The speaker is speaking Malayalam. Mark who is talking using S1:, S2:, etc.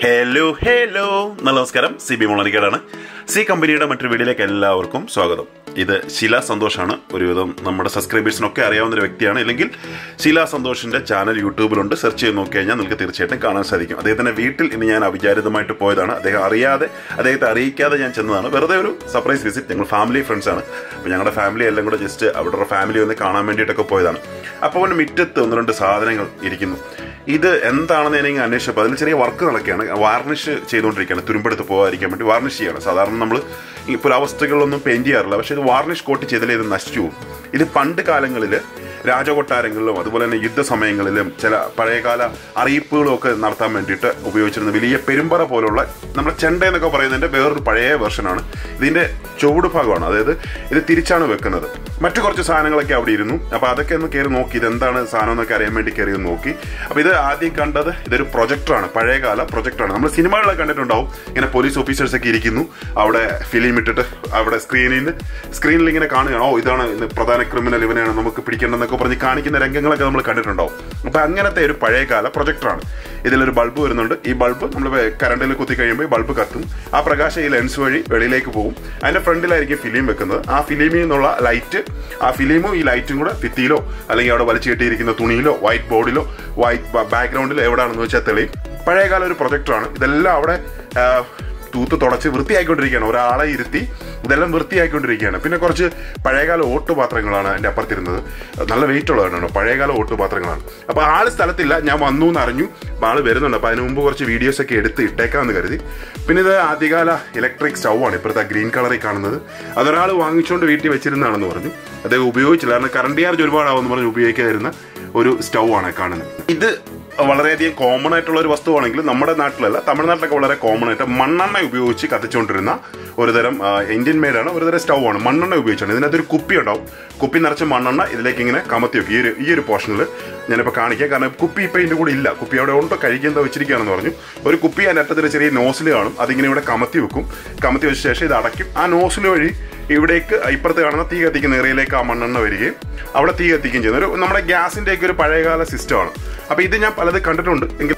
S1: ഹലോ ഹലോ നല്ല നമസ്കാരം സി ബി മുളനിക്കാടാണ് സി കമ്പനിയുടെ മറ്റൊരു വീഡിയോയിലേക്ക് എല്ലാവർക്കും സ്വാഗതം ഇത് ശില സന്തോഷാണ് ഒരുവിധം നമ്മുടെ സബ്സ്ക്രൈബേഴ്സിനൊക്കെ അറിയാവുന്ന ഒരു വ്യക്തിയാണ് അല്ലെങ്കിൽ ശില സന്തോഷിന്റെ ചാനൽ യൂട്യൂബിലുണ്ട് സെർച്ച് ചെയ്ത് നോക്കി കഴിഞ്ഞാൽ നിങ്ങൾക്ക് തീർച്ചയായിട്ടും കാണാൻ സാധിക്കും അദ്ദേഹത്തിന്റെ വീട്ടിൽ ഇന്ന് ഞാൻ അവിചാരിതമായിട്ട് പോയതാണ് അദ്ദേഹം അറിയാതെ അദ്ദേഹത്തെ അറിയിക്കാതെ ഞാൻ ചെന്നതാണ് വെറുതെ ഒരു സർപ്രൈസ് വിസിറ്റ് ഞങ്ങൾ ഫാമിലി ഫ്രണ്ട്സ് ആണ് അപ്പോൾ ഞങ്ങളുടെ ഫാമിലി എല്ലാം കൂടെ ജസ്റ്റ് അവരുടെ ഫാമിലി ഒന്ന് കാണാൻ വേണ്ടിയിട്ടൊക്കെ പോയതാണ് അപ്പോൾ അവൻ്റെ മുറ്റത്ത് ഒന്ന് രണ്ട് സാധനങ്ങൾ ഇരിക്കുന്നു ഇത് എന്താണെന്ന് ഞാൻ ഇങ്ങനെ അന്വേഷിച്ചപ്പോൾ അതിൽ ചെറിയ വർക്ക് നടക്കുകയാണ് വാർണിഷ് ചെയ്തുകൊണ്ടിരിക്കുകയാണ് തുരുമ്പെടുത്ത് പോകാതിരിക്കാൻ വേണ്ടി വാർണിഷ് ചെയ്യണം സാധാരണ നമ്മൾ ഈ പുരാവസ്തുക്കളിലൊന്നും പെയിന്റ് ചെയ്യാറില്ല പക്ഷേ ഇത് വാർണിഷ് കോട്ട് ചെയ്താലേ ഇത് നശിച്ചു പോകും ഇത് പണ്ട് കാലങ്ങളിൽ രാജകൊട്ടാരങ്ങളിലും അതുപോലെ തന്നെ യുദ്ധസമയങ്ങളിലും ചില പഴയകാല അറിയിപ്പുകളും ഒക്കെ നടത്താൻ വേണ്ടിയിട്ട് ഉപയോഗിച്ചിരുന്ന വലിയ പെരുമ്പറ പോലുള്ള നമ്മുടെ ചെണ്ട എന്നൊക്കെ പറയുന്നതിന്റെ വേറൊരു പഴയ വെർഷനാണ് ഇതിന്റെ ചുവട് ഭാഗമാണ് അതായത് ഇത് തിരിച്ചാണ് വെക്കുന്നത് മറ്റു കുറച്ച് സാധനങ്ങളൊക്കെ അവിടെ ഇരുന്നു അപ്പോൾ അതൊക്കെ ഒന്ന് കയറി നോക്കി ഇത് എന്താണ് സാധനം എന്നൊക്കെ അറിയാൻ വേണ്ടി കയറി ഒന്ന് നോക്കി അപ്പോൾ ഇത് ആദ്യം കണ്ടത് ഇതൊരു പ്രൊജക്ടറാണ് പഴയകാല പ്രൊജക്ടറാണ് നമ്മൾ സിനിമകളിലൊക്കെ കണ്ടിട്ടുണ്ടാവും ഇങ്ങനെ പോലീസ് ഓഫീസേഴ്സ് ഒക്കെ ഇരിക്കുന്നു അവിടെ ഫിലിം ഇട്ടിട്ട് അവിടെ സ്ക്രീനിൽ സ്ക്രീനിൽ ഇങ്ങനെ കാണുകയാണ് ഓ ഇതാണ് ഇന്ന് പ്രധാന ക്രിമിനൽ ഇവനെയാണ് നമുക്ക് പിടിക്കേണ്ടതെന്നൊക്കെ പറഞ്ഞ് കാണിക്കുന്ന രംഗങ്ങളൊക്കെ നമ്മൾ കണ്ടിട്ടുണ്ടാവും അപ്പൊ അങ്ങനത്തെ ഒരു പഴയകാല പ്രൊജക്ടറാണ് ഇതിലൊരു ബൾബ് വരുന്നുണ്ട് ഈ ബൾബ് നമ്മൾ കറണ്ടിൽ കുത്തി കഴിയുമ്പോൾ ഈ ബൾബ് കത്തും ആ പ്രകാശം ഈ ലെൻസ് വഴി വെളിയിലേക്ക് പോകും അതിന്റെ ഫ്രണ്ടിലായിരിക്കും ഫിലിം വെക്കുന്നത് ആ ഫിലിമിൽ നിന്നുള്ള ലൈറ്റ് ആ ഫിലിമും ഈ ലൈറ്റും കൂടെ ഭിത്തിയിലോ അല്ലെങ്കിൽ അവിടെ വലിച്ചു കെട്ടിയിരിക്കുന്ന തുണിയിലോ വൈറ്റ് ബോർഡിലോ വൈറ്റ് ബാക്ക്ഗ്രൗണ്ടിലോ എവിടെയാണെന്ന് വെച്ചാൽ തെളിയും പഴയകാല ഒരു പ്രൊജക്ടറാണ് ഇതെല്ലാം അവിടെ ആ, തൂത്ത് തുടച്ച് വൃത്തിയായിക്കൊണ്ടിരിക്കുകയാണ് ഒരാളെ ഇരുത്തി ഇതെല്ലാം വൃത്തിയായിക്കൊണ്ടിരിക്കുകയാണ് പിന്നെ കുറച്ച് പഴയകാല ഓട്ടുപാത്രങ്ങളാണ് എൻ്റെ അപ്പുറത്തിരുന്നത് നല്ല വെയിറ്റ് ഉള്ളതാണ് പഴയകാല ഓട്ടുപാത്രങ്ങളാണ് അപ്പോൾ ആള് സ്ഥലത്തില്ല ഞാൻ വന്നു എന്ന് അറിഞ്ഞു അപ്പോൾ ആള് വരുന്നുണ്ട് അപ്പോൾ അതിന് മുമ്പ് കുറച്ച് വീഡിയോസ് ഒക്കെ എടുത്ത് ഇട്ടേക്കാമെന്ന് കരുതി പിന്നെ ഇത് ആദ്യകാല ഇലക്ട്രിക് സ്റ്റൗ ആണ് ഇപ്പോഴത്തെ ഗ്രീൻ കളറിൽ കാണുന്നത് അതൊരാൾ വാങ്ങിച്ചുകൊണ്ട് വീട്ടിൽ വെച്ചിരുന്നതാണെന്ന് പറഞ്ഞു അദ്ദേഹം ഉപയോഗിച്ചില്ല കാരണം കറണ്ട് ചാർജ് ഒരുപാടാവുമെന്ന് പറഞ്ഞ് ഉപയോഗിക്കാതിരുന്ന ഒരു സ്റ്റൗ ആണ് കാണുന്നത് ഇത് വളരെയധികം കോമൺ ആയിട്ടുള്ള ഒരു വസ്തുവാണെങ്കിൽ നമ്മുടെ നാട്ടിലല്ല തമിഴ്നാട്ടിലൊക്കെ വളരെ കോമൺ ആയിട്ട് മണ്ണെണ്ണ ഉപയോഗിച്ച് കത്തിച്ചുകൊണ്ടിരുന്ന ഒരുതരം ആ, ഇന്ത്യൻ മെയ്ഡാണ് ഒരുതരം സ്റ്റൗ ആണ് മണ്ണെണ്ണ ഉപയോഗിച്ചാണ് ഇതിനകത്തൊരു കുപ്പി ഉണ്ടാവും കുപ്പി നിറച്ച് മണ്ണെണ്ണ ഇതിലേക്ക് ഇങ്ങനെ കമത്തി വെക്കും ഈ ഒരു ഈ ഒരു പോർഷനിൽ ഞാനിപ്പോൾ കാണിക്കാം കാരണം കുപ്പി ഇപ്പം ഇതിൻ്റെ കൂടെ ഇല്ല കുപ്പി അവിടെ ഉണ്ടോ കഴിക്കാൻ വെച്ചിരിക്കുകയാണെന്ന് പറഞ്ഞു ഒരു കുപ്പി അതിൻ്റെ അറ്റത്തൊരു ചെറിയ നോസിൽ കാണും അതിങ്ങനെ ഇവിടെ കമത്തി വെക്കും കമത്തി വെച്ച ശേഷം ഇത് അടയ്ക്കും ആ നോസിൽ വഴി ഇവിടേക്ക് ഇപ്പുറത്ത് കാണുന്ന തീ കത്തിക്കുന്ന ഏറിയയിലേക്ക് ആ മണ്ണെണ്ണ വരികയും അവിടെ തീ കത്തിക്കുകയും ചെയ്യുന്ന ഒരു നമ്മുടെ ഗ്യാസിന്റെ ഒക്കെ ഒരു പഴയകാല സിസ്റ്റമാണ് അപ്പൊ ഇത് ഞാൻ പലത് കണ്ടിട്ടുണ്ട് എങ്കിൽ